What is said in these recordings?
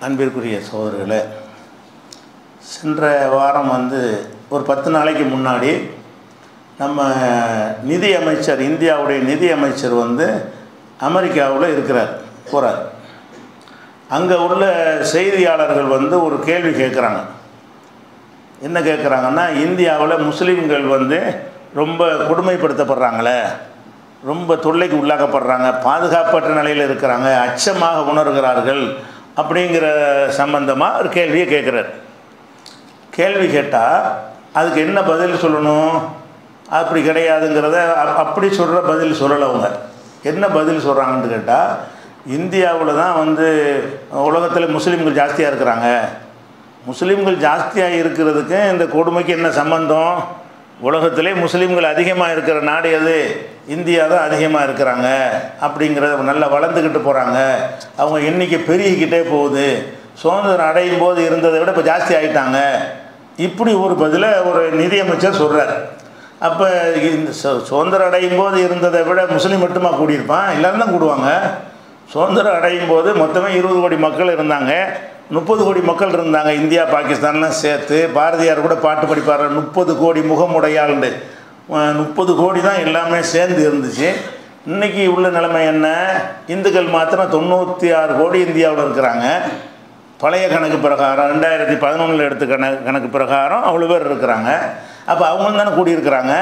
அன்பிற்குரிய சகோதரர்களே சென்ற வாரம் வந்து ஒரு பத்து நாளைக்கு முன்னாடி நம்ம நிதி அமைச்சர் இந்தியாவுடைய நிதி அமைச்சர் வந்து அமெரிக்காவில் இருக்கிறார் போகிறார் அங்கே உள்ள செய்தியாளர்கள் வந்து ஒரு கேள்வி கேட்குறாங்க என்ன கேட்குறாங்கன்னா இந்தியாவில் முஸ்லீம்கள் வந்து ரொம்ப கொடுமைப்படுத்தப்படுறாங்களே ரொம்ப தொல்லைக்கு உள்ளாக்கப்படுறாங்க பாதுகாப்பற்ற நிலையில் இருக்கிறாங்க அச்சமாக உணர்கிறார்கள் அப்படிங்கிற சம்பந்தமாக ஒரு கேள்வியை கேட்குறார் கேள்வி கேட்டால் அதுக்கு என்ன பதில் சொல்லணும் அப்படி கிடையாதுங்கிறத அப்- அப்படி சொல்கிற பதில் சொல்லலை அவங்க என்ன பதில் சொல்கிறாங்கன்னு கேட்டால் இந்தியாவில் தான் வந்து உலகத்தில் முஸ்லீம்கள் ஜாஸ்தியாக இருக்கிறாங்க முஸ்லீம்கள் ஜாஸ்தியாக இருக்கிறதுக்கு இந்த கொடுமைக்கு என்ன சம்பந்தம் உலகத்திலே முஸ்லீம்கள் அதிகமாக இருக்கிற நாடு எது இந்தியா தான் அதிகமாக இருக்கிறாங்க அப்படிங்கிறத நல்லா வளர்ந்துக்கிட்டு போகிறாங்க அவங்க எண்ணிக்கை பெருகிக்கிட்டே போகுது சுதந்திரம் அடையும் போது இருந்ததை விட இப்போ ஜாஸ்தி ஆகிட்டாங்க இப்படி ஒரு பதிலை ஒரு நிதியமைச்சர் சொல்கிறார் அப்போ இந்த சு- சுதந்திரம் அடையும் போது இருந்ததை விட முஸ்லீம் மட்டுமா கூடியிருப்பான் எல்லாரும் தான் கூடுவாங்க சுதந்திரம் அடையும் போது மொத்தமே இருபது கோடி மக்கள் இருந்தாங்க முப்பது கோடி மக்கள் இருந்தாங்க இந்தியா பாகிஸ்தான்லாம் சேர்த்து பாரதியார் கூட பாட்டு படிப்பார் முப்பது கோடி முகமுடையாள்ண்டு முப்பது கோடி தான் எல்லாமே சேர்ந்து இருந்துச்சு இன்னைக்கு உள்ள நிலைமை என்ன இந்துக்கள் மாத்திரம் தொண்ணூற்றி ஆறு கோடி இந்தியாவில் இருக்கிறாங்க பழைய கணக்கு பிரகாரம் ரெண்டாயிரத்தி பதினொன்றில் எடுத்த கணக்கு கணக்கு பிரகாரம் அவ்வளோ பேர் இருக்கிறாங்க அப்போ அவங்களும் தானே கூடியிருக்கிறாங்க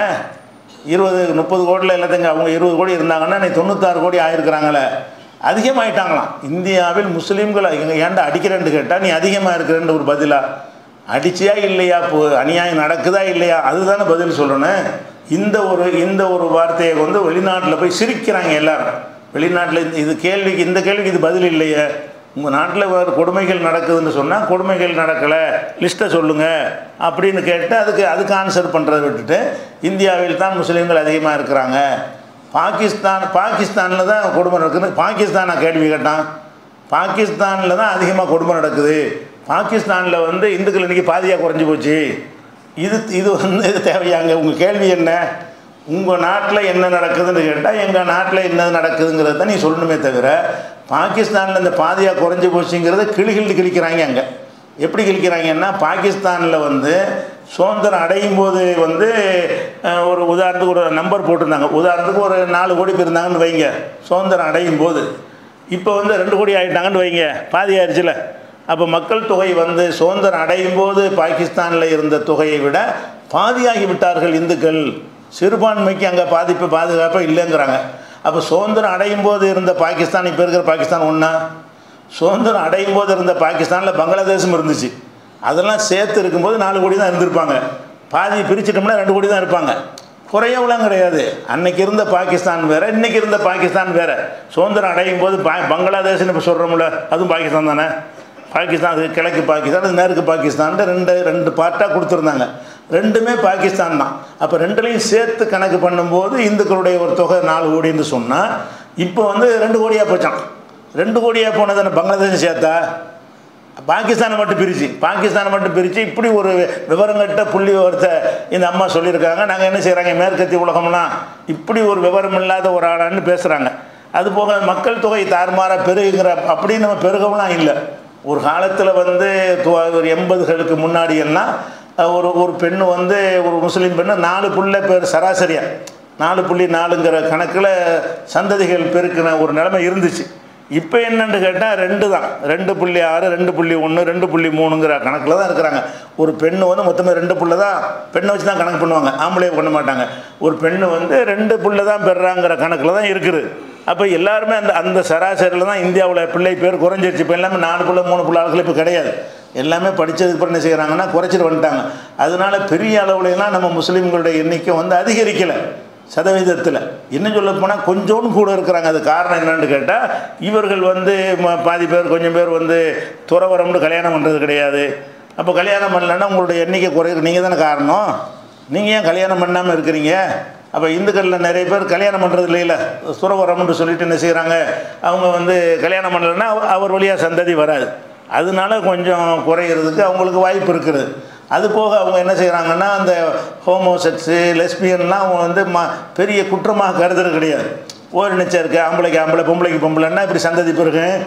இருபது முப்பது கோடியில் எல்லாத்தையும் அவங்க இருபது கோடி இருந்தாங்கன்னா நீ தொண்ணூத்தாறு கோடி ஆயிருக்கிறாங்களே அதிகமாயிட்டாங்களாம் இந்தியாவில் முஸ்லீம்கள் இங்க ஏன்டா அடிக்கிறேன்னு கேட்டால் நீ அதிகமாக இருக்கிறேன்னு ஒரு பதிலா அடிச்சியா இல்லையா இப்போ அநியாயம் நடக்குதா இல்லையா அதுதானே பதில் சொல்லணும் இந்த ஒரு இந்த ஒரு வார்த்தையை வந்து வெளிநாட்டில் போய் சிரிக்கிறாங்க எல்லாரும் வெளிநாட்டில் இந்த- இது கேள்விக்கு இந்த கேள்விக்கு இது பதில் இல்லையே உங்கள் நாட்டில் வேறு கொடுமைகள் நடக்குதுன்னு சொன்னால் கொடுமைகள் நடக்கலை லிஸ்ட்டை சொல்லுங்கள் அப்படின்னு கேட்டு அதுக்கு அதுக்கு ஆன்சர் பண்ணுறதை விட்டுட்டு இந்தியாவில் தான் முஸ்லீம்கள் அதிகமாக இருக்கிறாங்க பாகிஸ்தான் பாகிஸ்தானில் தான் கொடுமை நடக்குது பாகிஸ்தானை கேள்வி கேட்டான் பாகிஸ்தானில் தான் அதிகமாக கொடுமை நடக்குது பாகிஸ்தானில் வந்து இந்துக்கள் இன்றைக்கி பாதியாக குறைஞ்சி போச்சு இது இது வந்து இது தேவையாங்க உங்கள் கேள்வி என்ன உங்கள் நாட்டில் என்ன நடக்குதுன்னு கேட்டால் எங்கள் நாட்டில் என்ன நடக்குதுங்கிறத தான் நீ சொல்லணுமே தவிர பாகிஸ்தானில் இந்த பாதியாக குறைஞ்சி போச்சுங்கிறத கிளிகிழி கிழிக்கிறாங்க அங்கே எப்படி கிழிக்கிறாங்கன்னா பாகிஸ்தானில் வந்து சுதந்திரம் அடையும் போது வந்து அஹ், ஒரு உதாரணத்துக்கு ஒரு நம்பர் போட்டிருந்தாங்க உதாரணத்துக்கு ஒரு நாலு கோடி பேர் இருந்தாங்கன்னு வைங்க சுதந்திரம் அடையும் போது இப்போ வந்து ரெண்டு கோடி ஆகிட்டாங்கன்னு வைங்க பாதி ஆயிடுச்சுல அப்போ மக்கள் தொகை வந்து சுதந்திரம் அடையும் போது பாகிஸ்தானில் இருந்த தொகையை விட பாதியாகி விட்டார்கள் இந்துக்கள் சிறுபான்மைக்கு அங்கே பாதிப்பு பாதுகாப்பாக இல்லைங்கிறாங்க அப்போ சுதந்திரம் அடையும் போது இருந்த பாகிஸ்தான் இப்போ இருக்கிற பாகிஸ்தான் ஒன்றா சுதந்திரம் அடையும் போது இருந்த பாகிஸ்தானில் பங்களாதேஷும் இருந்துச்சு அதெல்லாம் சேர்த்து இருக்கும்போது நாலு கோடி தான் இருந்திருப்பாங்க பாதி பிரிச்சிட்டோம்னா ரெண்டு கோடி தான் இருப்பாங்க குறையவெல்லாம் கிடையாது அன்னைக்கு இருந்த பாகிஸ்தான் வேற இன்னைக்கு இருந்த பாகிஸ்தான் வேற சுதந்திரம் அடையும் போது பா பங்களாதேஷ்னு இப்போ சொல்கிறோம்ல அதுவும் பாகிஸ்தான் தானே பாகிஸ்தான் அது கிழக்கு பாகிஸ்தான் அது மேற்கு பாகிஸ்தான் ரெண்டு ரெண்டு பார்ட்டாக கொடுத்துருந்தாங்க ரெண்டுமே பாகிஸ்தான் தான் அப்போ ரெண்டுலையும் சேர்த்து கணக்கு பண்ணும்போது இந்துக்களுடைய ஒரு தொகை நாலு கோடின்னு சொன்னால் இப்போ வந்து ரெண்டு கோடியாக போச்சான் ரெண்டு கோடியாக போனது பங்களாதேஷ் சேர்த்தா பாகிஸ்தானை மட்டும் பிரித்து பாகிஸ்தானை மட்டும் பிரித்து இப்படி ஒரு விவரங்கட்ட புள்ளி விவரத்தை இந்த அம்மா சொல்லியிருக்காங்க நாங்கள் என்ன செய்கிறாங்க மேற்கத்திய உலகம்லாம் இப்படி ஒரு விவரம் இல்லாத ஒரு ஆளான்னு பேசுகிறாங்க அது போக மக்கள் தொகை தாறுமாறாக பெருகுங்கிற அப்படின்னு நம்ம பெருகவெல்லாம் இல்லை ஒரு காலத்தில் வந்து து- ஒரு எண்பதுகளுக்கு முன்னாடி எல்லாம் அஹ், ஒரு ஒரு பெண்ணு வந்து ஒரு முஸ்லீம் பெண்ணு நாலு புள்ள பேர் சராசரியாக நாலு புள்ளி நாலுங்கிற கணக்கில் சந்ததிகள் பெருக்கின ஒரு நிலைமை இருந்துச்சு இப்போ என்னன்னு கேட்டால் ரெண்டு தான் ரெண்டு புள்ளி ஆறு ரெண்டு புள்ளி ஒன்று ரெண்டு புள்ளி மூணுங்கிற கணக்கில் தான் இருக்கிறாங்க ஒரு பெண்ணு வந்து மொத்தமே ரெண்டு புள்ள தான் பெண்ணை வச்சு தான் கணக்கு பண்ணுவாங்க ஆம்பளையை பண்ண மாட்டாங்க ஒரு பெண்ணு வந்து ரெண்டு புள்ள தான் பெறாங்கிற கணக்கில் தான் இருக்குது அப்போ எல்லாருமே அந்த அந்த சராசரியில் தான் இந்தியாவில் பிள்ளை பேர் குறைஞ்சிருச்சு இப்போ எல்லாமே நாலு புள்ள மூணு புள்ள ஆட்கள் இப்போ கிடையாது எல்லாமே படித்ததுக்கு அப்புறம் என்ன செய்கிறாங்கன்னா குறைச்சிட்டு வந்துட்டாங்க அதனால பெரிய அளவுலலாம் நம்ம முஸ்லீம்களுடைய எண்ணிக்கை வந்து அதிகரிக்கலை சதவீதத்தில் இன்னும் சொல்ல போனால் கொஞ்சோண்டு கூட இருக்கிறாங்க அது காரணம் என்னன்னு கேட்டால் இவர்கள் வந்து ம- பாதி பேர் கொஞ்சம் பேர் வந்து துறவரம்னு கல்யாணம் பண்ணுறது கிடையாது அப்போ கல்யாணம் பண்ணலன்னா உங்களுடைய எண்ணிக்கை குறையிறது நீங்கள் தானே காரணம் நீங்கள் ஏன் கல்யாணம் பண்ணாமல் இருக்கிறீங்க அப்போ இந்துக்களில் நிறைய பேர் கல்யாணம் பண்ணுறது இல்லைல்ல துறவரம்னு சொல்லிட்டு என்ன செய்கிறாங்க அவங்க வந்து கல்யாணம் பண்ணலைன்னா அவ- அவர் வழியாக சந்ததி வராது அதனால கொஞ்சம் குறையிறதுக்கு அவங்களுக்கு வாய்ப்பு இருக்குது அது போக அவங்க என்ன செய்கிறாங்கன்னா அந்த ஹோமோசெக்ஸு லெஸ்பியன்லாம் அவங்க வந்து ம பெரிய குற்றமாக கருதுறது கிடையாது ஓரினச்சேர்க்கை ஆம்பளைக்கு ஆம்பளை பொம்பளைக்கு பொம்பளைன்னா இப்படி சந்ததி பிறகு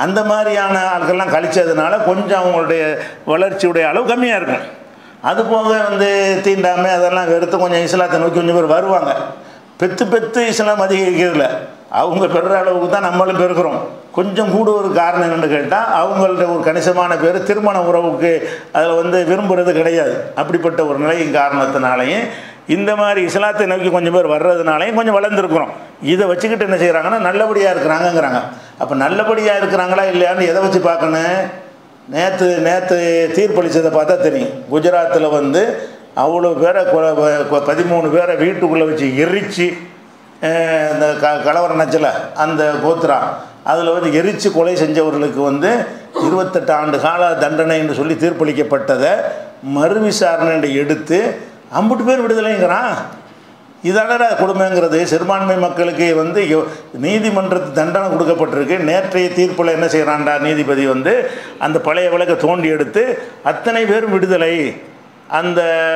அந்த மாதிரியான ஆட்கள்லாம் கழிச்சதுனால கொஞ்சம் அவங்களுடைய வளர்ச்சியுடைய அளவு கம்மியாக இருக்கும் அது போக வந்து தீண்டாமை அதெல்லாம் வெறுத்து கொஞ்சம் இஸ்லாத்தை நோக்கி கொஞ்சம் பேர் வருவாங்க பெத்து பெத்து இஸ்லாம் அதிகரிக்கிறதில்ல அவங்க பெறுற அளவுக்கு தான் நம்மளும் பெருக்கிறோம் கொஞ்சம் கூட ஒரு காரணம் என்னன்னு கேட்டால் அவங்கள்ட்ட ஒரு கணிசமான பேர் திருமண உறவுக்கு அதில் வந்து விரும்புறது கிடையாது அப்படிப்பட்ட ஒரு நிலையின் காரணத்தினாலையும் இந்த மாதிரி இஸ்லாத்தை நோக்கி கொஞ்சம் பேர் வர்றதுனாலையும் கொஞ்சம் வளர்ந்துருக்குறோம் இதை வச்சுக்கிட்டு என்ன செய்கிறாங்கன்னா நல்லபடியாக இருக்கிறாங்கங்கிறாங்க அப்போ நல்லபடியாக இருக்கிறாங்களா இல்லையான்னு எதை வச்சு பார்க்கணும் நேற்று நேற்று தீர்ப்பளித்ததை பார்த்தா தெரியும் குஜராத்தில் வந்து அவ்வளோ பேரை கொ- கொ- பதிமூணு பேரை வீட்டுக்குள்ளே வச்சு எரித்து இந்த க கலவர நச்சல அந்த கோத்ரா அதில் வந்து எரித்து கொலை செஞ்சவர்களுக்கு வந்து இருபத்தெட்டு ஆண்டு கால தண்டனை என்று சொல்லி தீர்ப்பளிக்கப்பட்டதை மறு விசாரணை எடுத்து அம்புட்டு பேர் விடுதலைங்கிறான் இதானடா கொடுமைங்கிறது சிறுபான்மை மக்களுக்கு வந்து யோ- நீதிமன்றத்து தண்டனை கொடுக்கப்பட்டிருக்கு நேற்றைய தீர்ப்பில் என்ன செய்கிறான்டா நீதிபதி வந்து அந்த பழைய வழக்கை தோண்டி எடுத்து அத்தனை பேரும் விடுதலை அந்த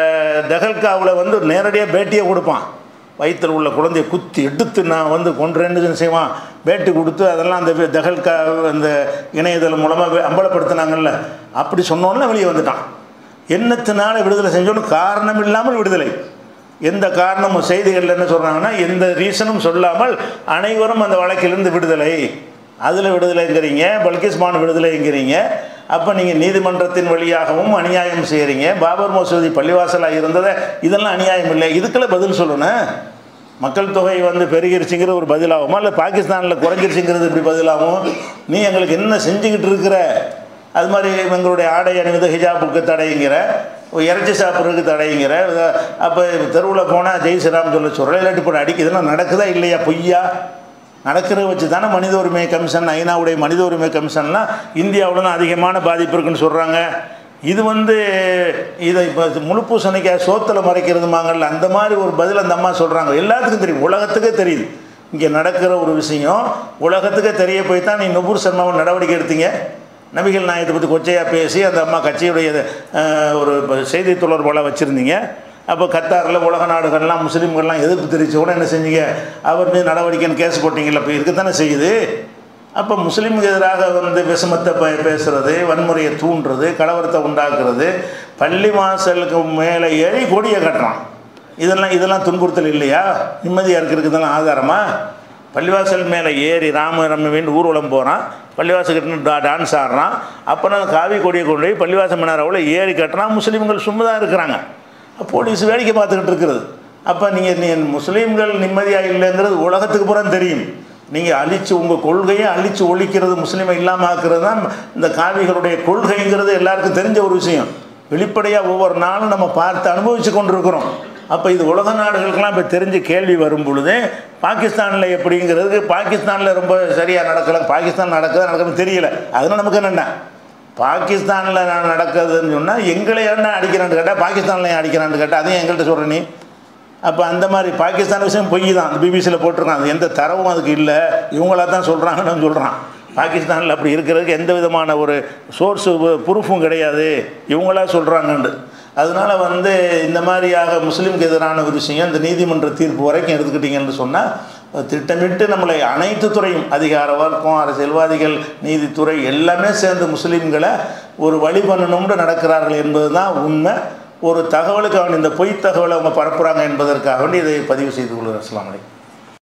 தகல்காவில் வந்து நேரடியாக பேட்டியை கொடுப்பான் வயிற்றில் உள்ள குழந்தைய குத்தி எடுத்து நான் வந்து கொன்றேன்னு செய்வான் பேட்டி கொடுத்து அதெல்லாம் அந்த வே- தகல்கா அந்த இணையதளம் மூலமாக அம்பலப்படுத்தினாங்கல்ல அப்படி சொன்னோன்னே வெளியே வந்துட்டான் என்னத்தினால விடுதலை செஞ்சோன்னு காரணம் இல்லாமல் விடுதலை எந்த காரணமும் செய்திகளில் என்ன சொல்கிறாங்கன்னா எந்த ரீசனும் சொல்லாமல் அனைவரும் அந்த வழக்கிலிருந்து விடுதலை அதில் விடுதலைங்கிறீங்க பல்கிஸ்மான் விடுதலைங்கிறீங்க அப்போ நீங்கள் நீதிமன்றத்தின் வழியாகவும் அநியாயம் செய்கிறீங்க பாபர் மசூதி பள்ளிவாசலாக இருந்ததை இதெல்லாம் அநியாயம் இல்லை இதுக்கெல்லாம் பதில் சொல்லணும் மக்கள் தொகை வந்து பெருகிருச்சுங்கிற ஒரு பதிலாகுமா இல்லை பாகிஸ்தானில் குறைஞ்சிருச்சுங்கிறது இப்படி பதிலாகும் நீ எங்களுக்கு என்ன செஞ்சுக்கிட்டு இருக்கிற அது மாதிரி எங்களுடைய ஆடை அணிவது ஹிஜாபுக்கு தடைங்கிற இறைச்சி சாப்பிட்றதுக்கு தடைங்கிற அப்போ தெருவில் போனால் ஜெய் ஸ்ரீராம் சொல்ல சொல்கிற இல்லாட்டி போட அடிக்க இதெல்லாம் நடக்குதா இல்லையா பொய்யா நடக்கிறத வச்சு தானே மனித உரிமை கமிஷன் ஐநாவுடைய மனித உரிமை கமிஷன்லாம் இந்தியாவில் தான் அதிகமான பாதிப்பு இருக்குன்னு சொல்கிறாங்க இது வந்து இதை இப்போ முழுப்பூசணிக்காய் சோத்தில் மறைக்கிறதுமாங்கல்ல அந்த மாதிரி ஒரு பதில் அந்த அம்மா சொல்கிறாங்க எல்லாத்துக்கும் தெரியும் உலகத்துக்கே தெரியுது இங்கே நடக்கிற ஒரு விஷயம் உலகத்துக்கே தெரிய போய் தான் நீ நுபுர் சர்மாவை நடவடிக்கை எடுத்தீங்க நபிகள் நாயகத்தை பற்றி கொச்சையாக பேசி அந்த அம்மா கட்சியுடைய அஹ், ஒரு ப- செய்தி தொடர்பாளர் வச்சுருந்தீங்க அப்போ கத்தாரில் உலக நாடுகள்லாம் முஸ்லீம்கள்லாம் எதிர்ப்பு தெரிவித்த கூட என்ன செஞ்சீங்க அவர் மீது நடவடிக்கைன்னு கேஸ் போட்டிங்கல்ல இப்போ இருக்கத்தானே செய்யுது அப்போ முஸ்லீமுக்கு எதிராக வந்து விஷமத்தை ப பேசுறது வன்முறையை தூண்டுறது கலவரத்தை உண்டாக்குறது பள்ளி வாசலுக்கு மேலே ஏறி கொடியை கட்டுறான் இதெல்லாம் இதெல்லாம் துன்புறுத்தல் இல்லையா நிம்மதியாக இருக்கிறதுக்கு இதெல்லாம் ஆதாரமா பள்ளிவாசல் மேலே ஏறி ராம ரம்மவின் ஊர்வலம் போகிறான் பள்ளிவாசல் டா டான்ஸ் ஆடுறான் அப்புறம் அந்த காவி கொடியை கொண்டு போய் பள்ளிவாசல் மணாராவில் ஏறி கட்டுறான் முஸ்லீம்கள் சும்மா தான் இருக்கிறாங்க போலீஸ் வேடிக்கை பார்த்துக்கிட்டு இருக்கிறது அப்போ நீங்கள் நீ முஸ்லீம்கள் நிம்மதியாக இல்லைங்கிறது உலகத்துக்கு புறம் தெரியும் நீங்கள் அழிச்சு உங்கள் கொள்கையை அழிச்சு ஒழிக்கிறது முஸ்லீமை இல்லாமல் ஆக்குறது தான் இந்த காவிகளுடைய கொள்கைங்கிறது எல்லாருக்கும் தெரிஞ்ச ஒரு விஷயம் வெளிப்படையாக ஒவ்வொரு நாளும் நம்ம பார்த்து அனுபவித்து கொண்டிருக்கிறோம் அப்போ இது உலக நாடுகளுக்கெல்லாம் இப்போ தெரிஞ்ச கேள்வி வரும் பொழுது பாகிஸ்தானில் எப்படிங்கிறது பாகிஸ்தானில் ரொம்ப சரியாக நடக்கலை பாகிஸ்தான் நடக்குதா நடக்குதுன்னு தெரியல அதனால் நமக்கு என்னென்ன பாகிஸ்தானில் நடக்குதுன்னு சொன்னால் எங்களை என்ன அடிக்கிறான்னு கேட்டால் பாகிஸ்தானில் ஏன் அடிக்கிறான்னு கேட்டால் அதையும் எங்கள்கிட்ட சொல்கிற நீ அப்போ அந்த மாதிரி பாகிஸ்தான் விஷயம் பொய் தான் பிபிசியில் போட்டிருக்கான் அது எந்த தரவும் அதுக்கு இல்லை இவங்களா தான் சொல்கிறாங்கன்னு சொல்கிறான் பாகிஸ்தானில் அப்படி இருக்கிறதுக்கு எந்த விதமான ஒரு சோர்ஸு ப்ரூஃபும் கிடையாது இவங்களா சொல்கிறாங்கன்னு அதனால் வந்து இந்த மாதிரியாக முஸ்லீமுக்கு எதிரான ஒரு விஷயம் இந்த நீதிமன்ற தீர்ப்பு வரைக்கும் எடுத்துக்கிட்டிங்கன்னு சொன்னால் திட்டமிட்டு நம்மளை அனைத்து துறையும் அதிகார வர்க்கம் அரசியல்வாதிகள் நீதித்துறை எல்லாமே சேர்ந்து முஸ்லீம்களை ஒரு வழி பண்ணணும்னு நடக்கிறார்கள் என்பது தான் உண்மை ஒரு தகவலுக்கு அவன் இந்த பொய் தகவலை அவங்க பரப்புகிறாங்க என்பதற்காக வேண்டி இதை பதிவு செய்து கொள்கிறேன் அஸ்ஸலாமு அலைக்கும்